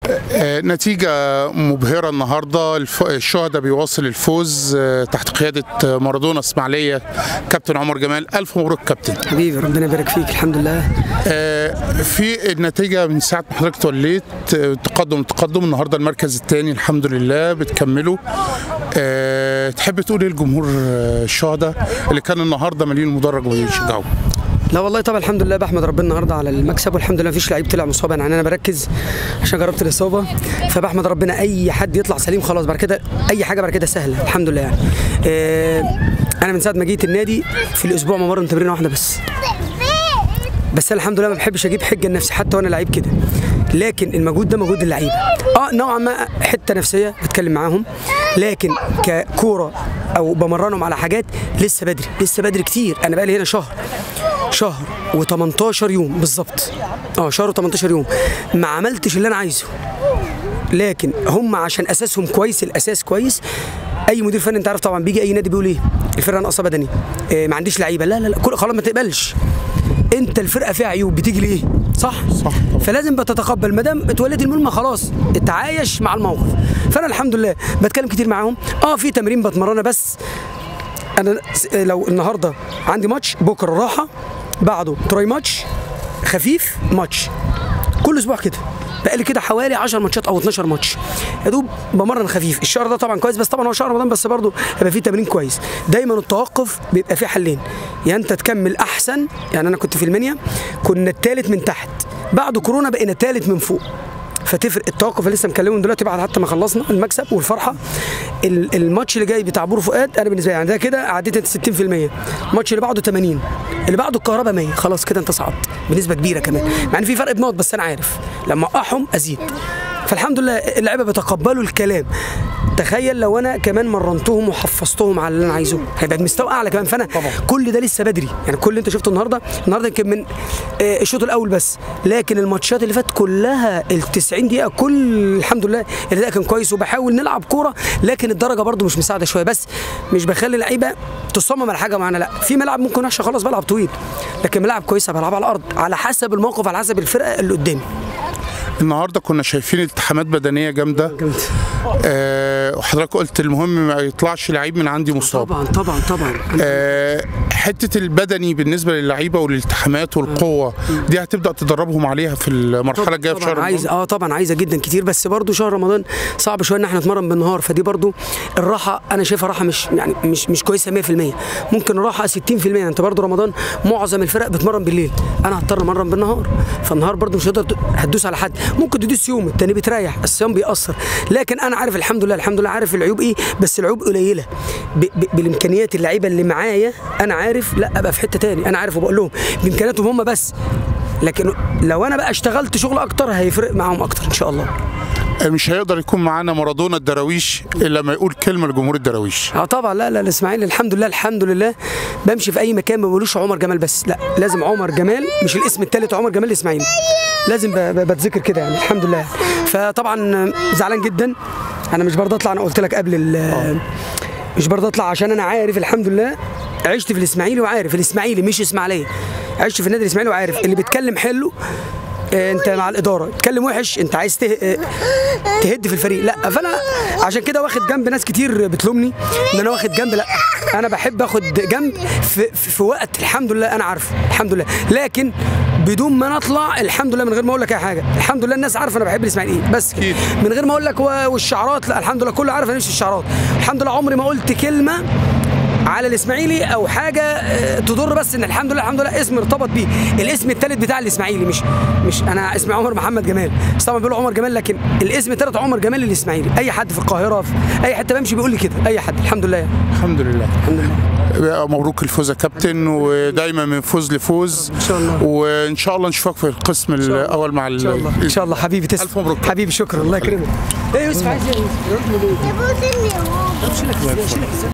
آه، نتيجة مبهرة النهاردة الف- الشهداء بيواصل الفوز آه، تحت قيادة آه، مارادونا اسماعيلية كابتن عمر جمال ألف مبروك كابتن حبيبي ربنا يبارك فيك الحمد لله آه، في النتيجة من ساعة ما حضرتك توليت آه، تقدم تقدم النهاردة المركز الثاني الحمد لله بتكملوا آه، تحب تقول ايه لجمهور آه، الشهداء اللي كان النهاردة مليون المدرج ويشجعوا لا والله طبعا الحمد لله بحمد ربنا النهارده على المكسب والحمد لله مفيش لعيب طلع مصاب يعني انا بركز عشان جربت الاصابه فبحمد ربنا اي حد يطلع سليم خلاص بعد كده اي حاجه بعد كده سهله الحمد لله يعني آه انا من ساعه ما جيت النادي في الاسبوع ممرن تمرينه واحده بس بس انا الحمد لله ما بحبش اجيب حجه لنفسي حتى وانا لعيب كده لكن المجهود ده مجهود اللعيبه اه نوعا ما حته نفسيه بتكلم معاهم لكن ككوره او بمرنهم على حاجات لسه بدري لسه بدري كتير انا بقالي هنا شهر شهر و18 يوم بالظبط اه شهر و18 يوم ما عملتش اللي انا عايزه لكن هم عشان اساسهم كويس الاساس كويس اي مدير فني انت عارف طبعا بيجي اي نادي بيقول ايه الفرقه ناقصه بدني إيه ما عنديش لعيبه لا لا لا كل خلاص ما تقبلش انت الفرقه فيها عيوب بتيجي ليه صح صح طبعا. فلازم بتتقبل ما دام اتولدت الملمه خلاص اتعايش مع الموقف فانا الحمد لله بتكلم كتير معاهم اه في تمرين بتمرنه بس انا س- لو النهارده عندي ماتش بكره راحه بعده تراي ماتش خفيف ماتش كل اسبوع كده بقالي كده حوالي 10 ماتشات او 12 ماتش يا دوب بمرن خفيف الشهر ده طبعا كويس بس طبعا هو شهر رمضان بس برضه هيبقى فيه تمرين كويس دايما التوقف بيبقى فيه حلين يا انت تكمل احسن يعني انا كنت في المنيا كنا الثالث من تحت بعد كورونا بقينا ثالث من فوق فتفرق التوقف اللي لسه مكلمهم دلوقتي بعد حتى ما خلصنا المكسب والفرحه ال- الماتش اللي جاي بتاع بورو فؤاد انا بالنسبه لي يعني ده كده عديت انت 60% الماتش اللي بعده 80 اللي بعده الكهرباء 100 خلاص كده انت صعدت بنسبه كبيره كمان مع ان في فرق بنقط بس انا عارف لما اقعهم ازيد فالحمد لله اللعيبه بيتقبلوا الكلام تخيل لو انا كمان مرنتهم وحفظتهم على اللي انا عايزه هيبقى بمستوى اعلى كمان فانا طبعا. كل ده لسه بدري يعني كل اللي انت شفته النهارده النهارده يمكن من آه، الشوط الاول بس لكن الماتشات اللي فاتت كلها ال 90 دقيقه كل الحمد لله الاداء كان كويس وبحاول نلعب كوره لكن الدرجه برده مش مساعده شويه بس مش بخلي اللعيبه تصمم على حاجه معينه لا في ملعب ممكن وحشه خلاص بلعب طويل لكن ملاعب كويسه بلعب على الارض على حسب الموقف على حسب الفرقه اللي قدامي النهاردة كنا شايفين التحامات بدنية جامدة آه، وحضرتك قلت المهم ما يطلعش لعيب من عندي مصاب طبعا طبعا طبعا آه، حته البدني بالنسبه للعيبه والالتحامات والقوه دي هتبدا تدربهم عليها في المرحله الجايه في طبعا شهر عايز رمضان. اه طبعا عايزه جدا كتير بس برضو شهر رمضان صعب شويه ان احنا نتمرن بالنهار فدي برضو الراحه انا شايفها راحه مش يعني مش مش كويسه 100% ممكن راحه 60% انت برضو رمضان معظم الفرق بتمرن بالليل انا هضطر امرن بالنهار فالنهار برضو مش هتقدر ت- هتدوس على حد ممكن تدوس يوم التاني بتريح الصيام بيأثر لكن انا عارف الحمد لله الحمد لله عارف العيوب ايه بس العيوب قليله ب ب بالامكانيات اللعيبه اللي معايا انا عارف لا ابقى في حته تاني انا عارف وبقول لهم بامكانياتهم هم بس لكن لو انا بقى اشتغلت شغل اكتر هيفرق معاهم اكتر ان شاء الله آه، مش هيقدر يكون معانا مارادونا الدراويش الا لما يقول كلمه لجمهور الدراويش اه طبعا لا لا الاسماعيلي الحمد لله الحمد لله بمشي في اي مكان ما بقولوش عمر جمال بس لا لازم عمر جمال مش الاسم الثالث عمر جمال الاسماعيلي لازم ب- ب- بتذكر كده يعني الحمد لله فطبعا زعلان جدا انا مش برضه اطلع انا قلت لك قبل ال- مش برضه اطلع عشان انا عارف الحمد لله عشت في الاسماعيلي وعارف الاسماعيلي مش اسماعيليه عشت في النادي الاسماعيلي وعارف اللي بيتكلم حلو آه، انت مع الاداره تتكلم وحش انت عايز ته... آه، تهد في الفريق لا فانا عشان كده واخد جنب ناس كتير بتلومني ان انا واخد جنب لا انا بحب اخد جنب في, في, في وقت الحمد لله انا عارفه الحمد لله لكن بدون ما نطلع الحمد لله من غير ما اقول لك اي حاجه الحمد لله الناس عارفه انا بحب الاسماعيلي ايه بس كده. أكيد. من غير ما اقول لك و- والشعارات لا الحمد لله كله عارف انا نفسي الشعارات الحمد لله عمري ما قلت كلمه على الاسماعيلي او حاجه آه، تضر بس ان الحمد لله الحمد لله اسم ارتبط بيه الاسم الثالث بتاع الاسماعيلي مش مش انا اسمي عمر محمد جمال بس طبعا بيقولوا عمر جمال لكن الاسم الثالث عمر جمال الاسماعيلي اي حد في القاهره في اي حته بمشي بيقول لي كده اي حد الحمد لله الحمد لله الحمد لله مبروك الفوز يا كابتن ودايما من فوز لفوز إن شاء الله. وان شاء الله نشوفك في القسم الاول مع ان شاء الله ان شاء الله حبيبي تسلم ألف مبروك. حبيبي شكرا الله يكرمك ايه يوسف عايز ايه